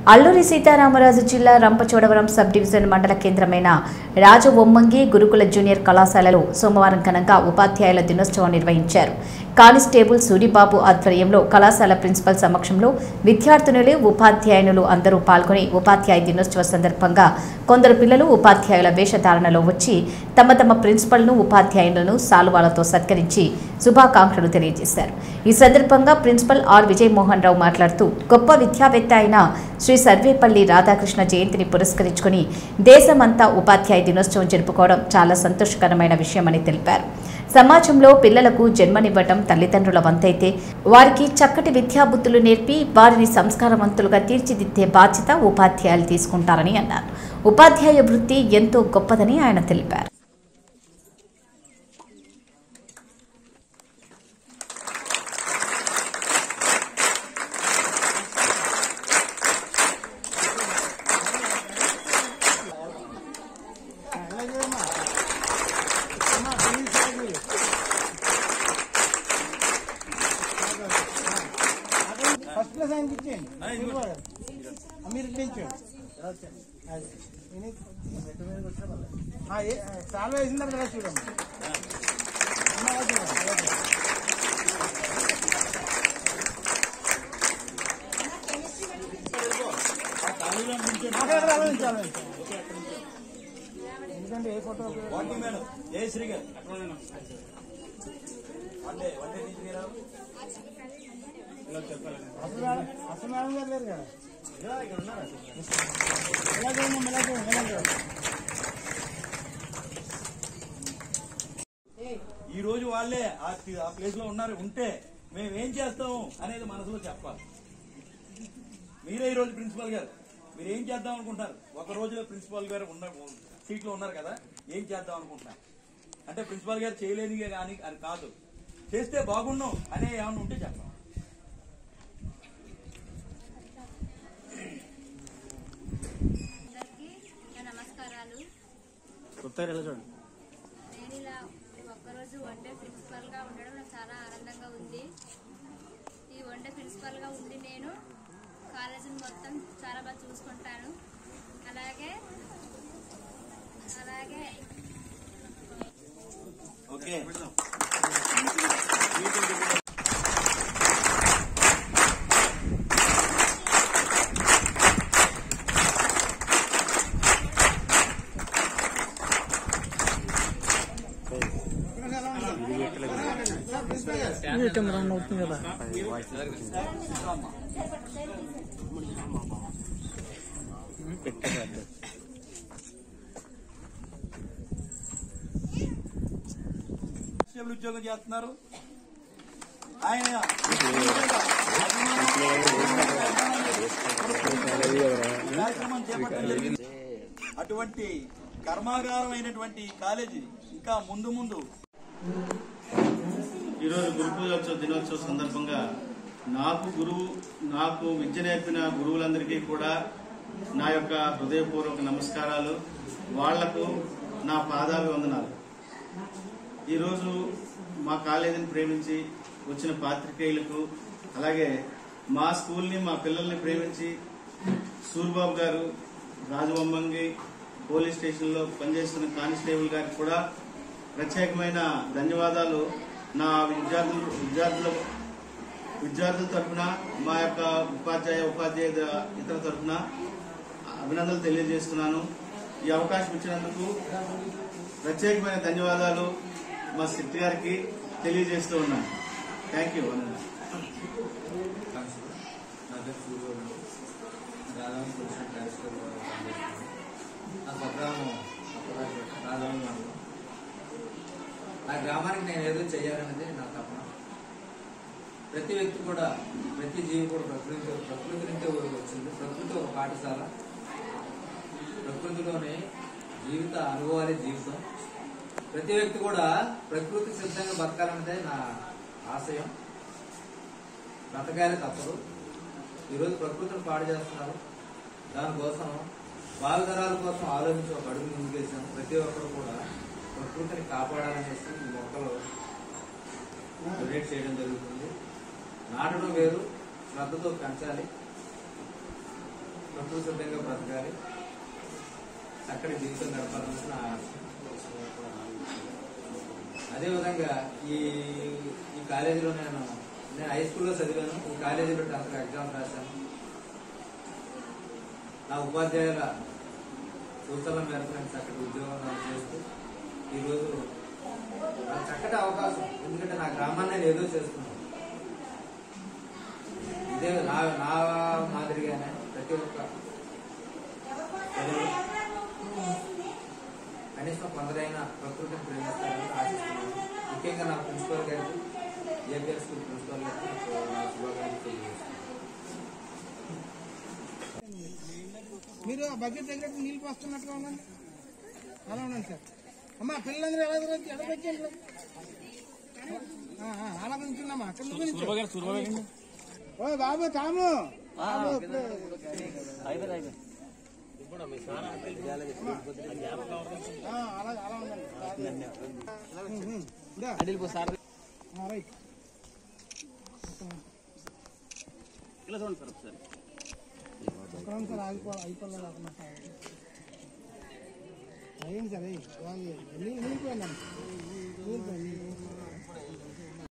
అల్లూరి సీతారామరాజు జిల్లా Rampachodavaram sub division మండల కేంద్రమైన రాజవొమ్మంగి గురుకుల జూనియర్ కళాశాలలో సోమవారం ఘనంగా ఉపాధ్యాయుల దినోత్సవం నిర్వహించారు కానిస్టేబుల్ సూరిబాబు ఆధ్వర్యంలో కళాశాల ప్రిన్సిపల్ సమక్షంలో విద్యార్థినులు ఉపాధ్యాయునులు అందరూ పాల్గొని ఉపాధ్యాయ దినోత్సవ సందర్భంగా కొందరు పిల్లలు ఉపాధ్యాయుల వేషధారణలో వచ్చి తమ తమ ప్రిన్సిపల్ను ఉపాధ్యాయులను సాలువాలతో సత్కరించి శుభాకాంక్షలు తెలియజేశారు ఈ సందర్భంగా ప్రిన్సిపల్ ఆర్ విజయమోహన్ రావు మాట్లాడుతూ గొప్ప విద్యావేత్త అయిన శ్రీ సర్వేపల్లి రాధాకృష్ణ జయంతిని పురస్కరించుకుని దేశమంతా ఉపాధ్యాయ దినోత్సవం జరుపుకోవడం చాలా సంతోషకరమైన విషయమని తెలిపారు సమాజంలో పిల్లలకు జన్మనివ్వటం తల్లిదండ్రుల వంతైతే వారికి చక్కటి విద్యాబుద్ధులు నేర్పి వారిని సంస్కారవంతులుగా తీర్చిదిద్దే బాధ్యత ఉపాధ్యాయులు తీసుకుంటారని అన్నారు ఉపాధ్యాయ వృత్తి ఎంతో గొప్పదని ఆయన తెలిపారు ఫస్ట్ క్లాస్ ఆయనకి ఇచ్చేయండి మీరు ఇచ్చేయండి అది. ఇది ఆ, ఏ- సాల్వ్ వేసిన తర్వాత చూడండి అమ్మ, అలా చూడండి. ఓకే. అక్కడ అక్కడ అలా ఉంచు, అలా ఉంచు. ఎందుకంటే ఏ ఫోటో జయశ్రీ గారు అంటే వంటే తీసుకురా అసలు మేడం అసలు మేడం గారు లేరు కదా ఎలా చేయండి ఎలా చేయండి ఎలా చేయండి ఈ రోజు వాళ్ళే ఆ ఆ ప్లేస్ లో ఉన్నారు ఉంటే మేము ఏం చేస్తాము అనేది మనసులో చెప్పాలి మీరే ఈ రోజు ప్రిన్సిపల్ గారు మీరు ఏం చేద్దాం అనుకుంటారు ఒక రోజు ప్రిన్సిపల్ గారు ఉన్న సీట్ లో ఉన్నారు కదా ఏం చేద్దాం అనుకుంటున్నారు అంటే ప్రిన్సిపల్ గారు చేయలేని కానీ అని కాదు చేస్తే బాగున్నాం అనే ఏమన్నా ఉంటే చెప్పాలి అందరికీ నా నమస్కారాలు చూడండి నేను ఇలా ఒక్కరోజు వన్ డే ప్రిన్సిపల్ గా ఉండడం నాకు చాలా ఆనందంగా ఉంది ఈ వన్ డే ప్రిన్సిపల్ గా ఉండి నేను కాలేజీని మొత్తం చాలా బాగా చూసుకుంటాను అలాగే అలాగే ఓకే కెమెరా అవుతుంది కదా కానిస్టేబుల్ ఉద్యోగం చేస్తున్నారు ఆయన కార్యక్రమం చేపట్టడం జరిగింది. అటువంటి కర్మాగారమైనటువంటి కాలేజీ ఇంకా ముందు ముందు ఈరోజు గురు పూజోత్సవ దినోత్సవ సందర్భంగా నాకు గురువు నాకు విద్య నేర్పిన గురువులందరికీ కూడా నా యొక్క హృదయపూర్వక నమస్కారాలు వాళ్లకు నా పాదాభివందనాలు ఈరోజు మా కాలేజీని ప్రేమించి వచ్చిన పాత్రికేయులకు అలాగే మా స్కూల్ని మా పిల్లల్ని ప్రేమించి సూర్బాబు గారు రాజబొమ్మంగి పోలీస్ స్టేషన్లో పనిచేస్తున్న కానిస్టేబుల్ గారికి కూడా ప్రత్యేకమైన ధన్యవాదాలు నా విద్యార్థులు విద్యార్థుల విద్యార్థుల తరఫున మా యొక్క ఉపాధ్యాయ ఉపాధ్యాయ ఇతర తరఫున అభినందనలు తెలియజేస్తున్నాను ఈ అవకాశం ఇచ్చినందుకు ప్రత్యేకమైన ధన్యవాదాలు మా శక్తి గారికి తెలియజేస్తూ ఉన్నాను థ్యాంక్ యూ నా పేరు సూర్యబాబు దాదాపు పొజిషన్ ట్రాన్స్ఫర్ నా స్వగ్రామం రాజవరం మండలం నా గ్రామానికి నేను ఏదో చేయాలనేది నా తపన ప్రతి వ్యక్తి కూడా ప్రతి జీవి కూడా ప్రకృతి ప్రకృతి నుంచే వచ్చింది ప్రకృతి ఒక పాఠశాల ప్రకృతిలోనే జీవిత అనుభవాలే జీవితం ప్రతి వ్యక్తి కూడా ప్రకృతి సిద్ధంగా బతకాలన్నదే నా ఆశయం బ్రతకాలే తప్పదు ఈరోజు ప్రకృతిని పాడు చేస్తున్నారు దానికోసం భావితరాల కోసం ఆలోచించి ఒక అడుగు ముందుకేసాం ప్రతి ఒక్కరు కూడా ప్రకృతిని కాపాడాలనేసి ఈ మొక్కలు డొనేట్ చేయడం జరుగుతుంది నాటడం వేరు శ్రద్ధతో పెంచాలి ప్రకృతి సిద్ధంగా బ్రతకాలి చక్కటి జీవితం గడపాలన్నది నా ఆశ. అదేవిధంగా ఈ ఈ కాలేజీలో నేను నేను హై స్కూల్లో చదివాను ఈ కాలేజీలో టెన్త్ ఎగ్జామ్ రాశాను నా ఉపాధ్యాయుల సూచనల మేరకు నేను చక్కటి ఉద్యోగం నాకు చేస్తూ ఈరోజు నాకు చక్కటి అవకాశం ఎందుకంటే నా గ్రామాన్ని నేను ఏదో చేస్తున్నాను ఇదే నా నా మాదిరిగానే ప్రతి ఒక్క ప్రజలు కనీసం కొందరైనా ప్రకృతిని ప్రేమిస్తారని ఆశిస్తున్నాను ముఖ్యంగా నా ప్రిన్సిపల్ గారికి ఏపీఎల్ స్కూల్ ప్రిన్సిపల్ గారికి నాకు నా శుభాకాంక్షలు తెలియజేస్తున్నాను మీరు ఆ బకెట్ దగ్గర నీళ్ళు పోస్తున్నట్టుగా ఉండండి అలా ఉండండి సార్ అమ్మా పిల్లలందరూ ఎలా తిరగచ్చు ఎడకొచ్చేయండి అలా నుంచున్నామా అక్కడ నుంచి ఓ బాబు తాము బాబు, ఇప్పుడే. ఆ, అలా అలా ఉండండి ఉహు, ఉహు. ఇదా. ఆ, రైట్ ఒక్కరం సార్ ఆగిపో అయిపోలేదు అన్నమాట అయింది సార్ అయ్యి. వాళ్ళు నీళ్ళు నీళ్ళిపోయిందండి నీళ్ళిపోయింది